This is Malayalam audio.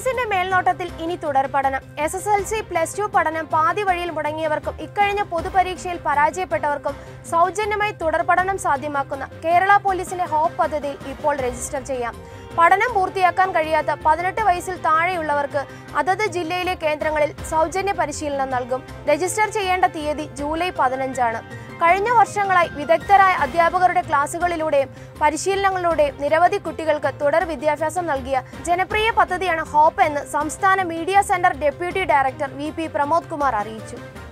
പോലീസിന്റെ മേൽനോട്ടത്തിൽ ഇനി തുടർ പഠനം S S L C plus two പഠനം പാതി വഴിയിൽ മുടങ്ങിയവർക്കും ഇക്കഴിഞ്ഞ പൊതുപരീക്ഷയിൽ പരാജയപ്പെട്ടവർക്കും സൗജന്യമായി തുടർ പഠനം സാധ്യമാക്കുന്ന കേരള പോലീസിന്റെ ഹോപ്പ് പദ്ധതിയിൽ ഇപ്പോൾ രജിസ്റ്റർ ചെയ്യാം പഠനം പൂർത്തിയാക്കാൻ കഴിയാത്ത പതിനെട്ട് വയസ്സിൽ താഴെയുള്ളവർക്ക് അതത് ജില്ലയിലെ കേന്ദ്രങ്ങളിൽ സൗജന്യ പരിശീലനം നൽകും രജിസ്റ്റർ ചെയ്യേണ്ട തീയതി ജൂലൈ പതിനഞ്ചാണ് കഴിഞ്ഞ വർഷങ്ങളായി വിദഗ്ധരായ അധ്യാപകരുടെ ക്ലാസുകളിലൂടെയും പരിശീലനങ്ങളിലൂടെയും നിരവധി കുട്ടികൾക്ക് തുടർ വിദ്യാഭ്യാസം നൽകിയ ജനപ്രിയ പദ്ധതിയാണ് ഹോപ്പ് എന്ന് സംസ്ഥാന media centre deputy director V P Pramod Kumar അറിയിച്ചു